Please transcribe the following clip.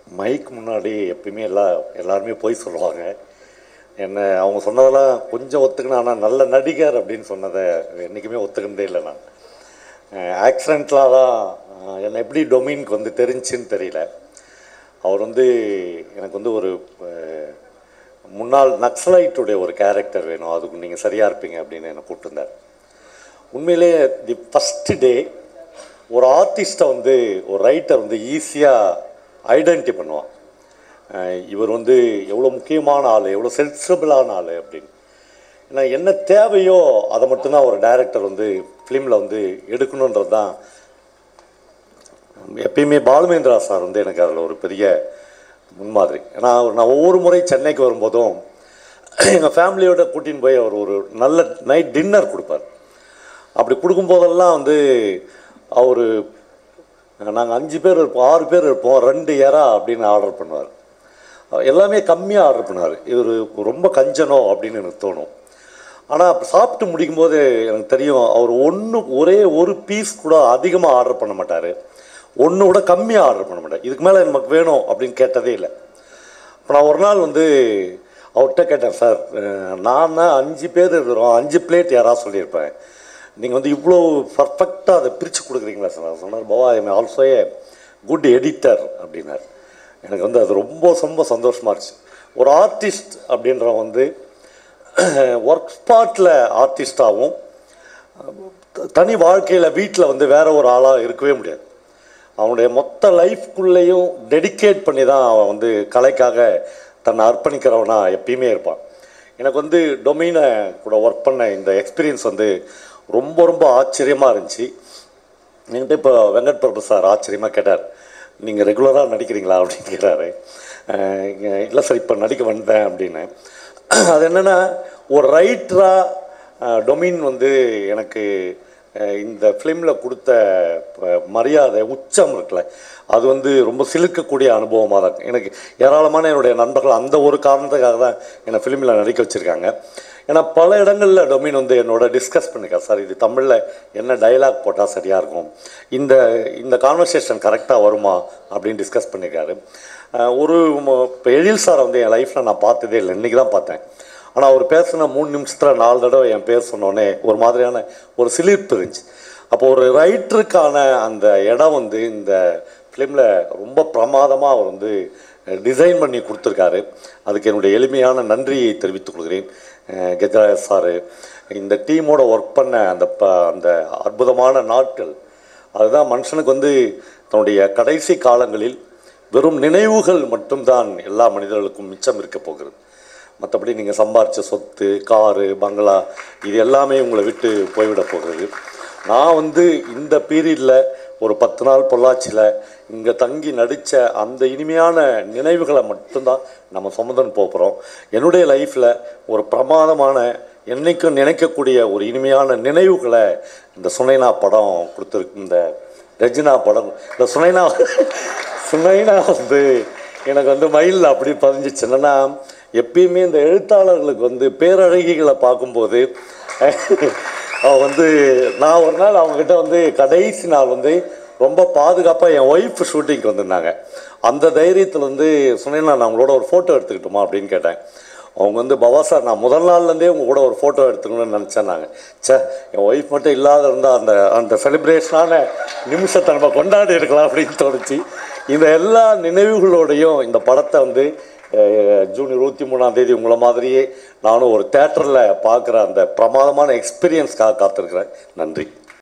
Mic முன்னாடி எப்பயுமே எல்லா எல்லாருமே போய் சொல்லுவாங்க என்ன அவங்க சொன்னதெல்லாம் கொஞ்சம் ஒத்துக்கினேன் ஆனால் நல்ல நடிகர் அப்படின்னு சொன்னதை என்றைக்குமே ஒத்துக்கினதே இல்லை நான் ஆக்சிடெண்ட்லாம் தான் அஹ், என்னை எப்படி டொமினுக்கு வந்து தெரிஞ்சுன்னு தெரியல அவர் வந்து எனக்கு வந்து ஒரு அஹ், முன்னாள் நக்சலைட்டுடைய ஒரு கேரக்டர் வேணும் அதுக்கு நீங்கள் சரியாக இருப்பீங்க அப்படின்னு என்னை கூப்பிட்டுருந்தார் உண்மையிலே தி ஃபஸ்ட்டு டே ஒரு ஆர்டிஸ்ட்டை வந்து ஒரு ரைட்டர் வந்து ஈஸியாக ஐடென்டி பண்ணுவான் அஹ் இவர் வந்து எவ்வளோ முக்கியமான ஆள் எவ்வளோ சென்சிபிளான ஆள் அப்படின்னு ஏன்னா என்ன தேவையோ அதை மட்டும்தான் ஒரு டைரக்டர் வந்து ஃபிலிமில் வந்து எடுக்கணுன்றது தான் எப்பயுமே பாலுமேந்திரா சார் வந்து எனக்கு அதில் ஒரு பெரிய முன்மாதிரி ஏன்னா அவர் நான் ஒவ்வொரு முறை சென்னைக்கு வரும்போதும் எங்கள் ஃபேமிலியோட கூட்டின்னு போய் அவர் ஒரு நல்ல நைட் டின்னர் கொடுப்பார் அப்படி கொடுக்கும்போதெல்லாம் வந்து அவர் நாங்கள் அஞ்சு பேர் இருப்போம் ஆறு பேர் இருப்போம் ரெண்டு எறா அப்படின்னு ஆர்டர் பண்ணுவார் எல்லாமே கம்மியாக ஆர்டர் பண்ணுவார் இவர் ரொம்ப கஞ்சனோ அப்படின்னு எனக்கு தோணும் ஆனால் சாப்பிட்டு முடிக்கும்போது எனக்கு தெரியும் அவர் ஒன்று ஒரே ஒரு பீஸ் கூட அதிகமாக ஆர்டர் பண்ண மாட்டார் ஒன்று கூட கம்மியாக ஆர்டர் பண்ண மாட்டார் இதுக்கு மேலே நமக்கு வேணும் அப்படின்னு கேட்டதே இல்லை இப்போ நான் ஒரு நாள் வந்து அவர்கிட்ட கேட்டேன் சார் நான் தான் அஞ்சு பேர் இருக்கிறோம் அஞ்சு பிளேட் யாராவது சொல்லியிருப்பேன் நீங்கள் வந்து இவ்வளோ பர்ஃபெக்டாக அதை பிரித்து கொடுக்குறீங்களா சார் நான் சொன்னார் Bava am also a good editor அப்படின்னார் எனக்கு வந்து அது ரொம்ப ரொம்ப சந்தோஷமாக இருந்துச்சு ஒரு ஆர்டிஸ்ட் அப்படின்றவன் வந்து ஒர்க் ஸ்பாட்டில் ஆர்டிஸ்டாகவும் தனி வாழ்க்கையில் வீட்டில் வந்து வேற ஒரு ஆளாக இருக்கவே முடியாது அவனுடைய மொத்த லைஃப்குள்ளேயும் டெடிகேட் பண்ணி தான் அவன் வந்து கலைக்காக தன்னை அர்ப்பணிக்கிறவனா எப்பயுமே இருப்பான் எனக்கு வந்து டொமைனை கூட ஒர்க் பண்ண இந்த எக்ஸ்பீரியன்ஸ் வந்து ரொம்ப ரொம்ப ஆச்சரியமாக இருந்துச்சு என்கிட்ட இப்போ வெங்கட் பிரபு சார் ஆச்சரியமாக கேட்டார் நீங்கள் ரெகுலராக நடிக்கிறீங்களா அப்படின்னு கேட்டார் இல்லை சார் இப்போ நடிக்க வந்தேன் அப்படின்னு அது என்னென்னா ஒரு ரைட்டராக டொமின் வந்து எனக்கு அஹ், இந்த ஃபிலிமில் கொடுத்த ப- மரியாதை உச்சம் இருக்குல்ல அது வந்து ரொம்ப சிலிர்க்கக்கூடிய அனுபவமாக தான் இருக்கு. எனக்கு ஏராளமான என்னுடைய நண்பர்கள் அந்த ஒரு காரணத்துக்காக தான் என்னை ஃபிலிமில் நடிக்க வச்சுருக்காங்க ஏன்னா பல இடங்களில் டொமின் வந்து என்னோட டிஸ்கஸ் பண்ணிருக்கார் சார் இது தமிழில் என்ன டயலாக் போட்டால் சரியாக இருக்கும் இந்த இந்த கான்வர்சேஷன் கரெக்டாக வருமா அப்படின்னு டிஸ்கஸ் பண்ணியிருக்காரு அஹ் ஒரு ம- இப்போ எழில் சாரை வந்து என் லைஃப்பில் நான் பார்த்ததே இல்லை இன்றைக்கி தான் பார்த்தேன் ஆனால் அவர் பேசின மூணு நிமிஷத்தில் நாலு தடவை என் பேர் சொன்னோடனே ஒரு மாதிரியான ஒரு சிலிர்ப்பு இருந்துச்சு அப்போ ஒரு ரைட்டருக்கான அந்த இடம் வந்து இந்த ஃபிலிமில் ரொம்ப பிரமாதமாக அவர் வந்து டிசைன் பண்ணி கொடுத்துருக்காரு அதுக்கு என்னுடைய எளிமையான நன்றியை தெரிவித்துக் கொள்கிறேன் அஹ் கஜராஜ் சாரு இந்த டீமோட ஒர்க் பண்ண அந்த ப அந்த அற்புதமான நாட்கள் அதுதான் மனுஷனுக்கு வந்து தன்னுடைய கடைசி காலங்களில் வெறும் நினைவுகள் மட்டும்தான் எல்லா மனிதர்களுக்கும் மிச்சம் இருக்க போகிறது மற்றபடி நீங்கள் சம்பாரித்த சொத்து காரு பங்களா இது எல்லாமே உங்களை விட்டு போய்விட போகிறது நான் வந்து இந்த பீரியடில் ஒரு பத்து நாள் பொள்ளாச்சியில் இங்கே தங்கி நடித்த அந்த இனிமையான நினைவுகளை மட்டும்தான் நம்ம சுமந்துன்னு போகிறோம் என்னுடைய லைஃப்பில் ஒரு பிரமாதமான என்னைக்கும் நினைக்கக்கூடிய ஒரு இனிமையான நினைவுகளை இந்த சுனைனா படம் கொடுத்துருக்கு இந்த ரெஜினா படம் இந்த சுனைனா சுனைனா வந்து எனக்கு வந்து மயிலில் அப்படி பதிஞ்சிச்சு என்னன்னா எப்பயுமே இந்த எழுத்தாளர்களுக்கு வந்து பேரழகிகளை பார்க்கும்போது அவ வந்து நான் ஒரு நாள் அவங்ககிட்ட வந்து கடைசி நாள் வந்து ரொம்ப பாதுகாப்பாக என் ஒய்ஃப் ஷூட்டிங்க்கு வந்திருந்தாங்க அந்த தைரியத்தில் வந்து சொன்னேன் நான் அவங்களோட ஒரு ஃபோட்டோ எடுத்துக்கிட்டோமா அப்படின்னு கேட்டேன் அவங்க வந்து பவா சார் நான் முதல் நாள்லேருந்தே உங்கள் கூட ஒரு ஃபோட்டோ எடுத்துக்கணும்னு நினச்சேன் நாங்கள் ச்சே என் ஒய்ஃப் மட்டும் இல்லாத இருந்தால் அந்த அந்த செலிப்ரேஷனான நிமிஷத்தை நம்ம கொண்டாடி இருக்கலாம் அப்படின்னு தோணுச்சு இந்த எல்லா நினைவுகளோடையும் இந்த படத்தை வந்து அஹ், ஜூன் இருபத்தி மூணாம் தேதி உங்களை மாதிரியே நானும் ஒரு தேட்டரில் பார்க்குற அந்த பிரமாதமான எக்ஸ்பீரியன்ஸ்க்காக காத்திருக்கிறேன் நன்றி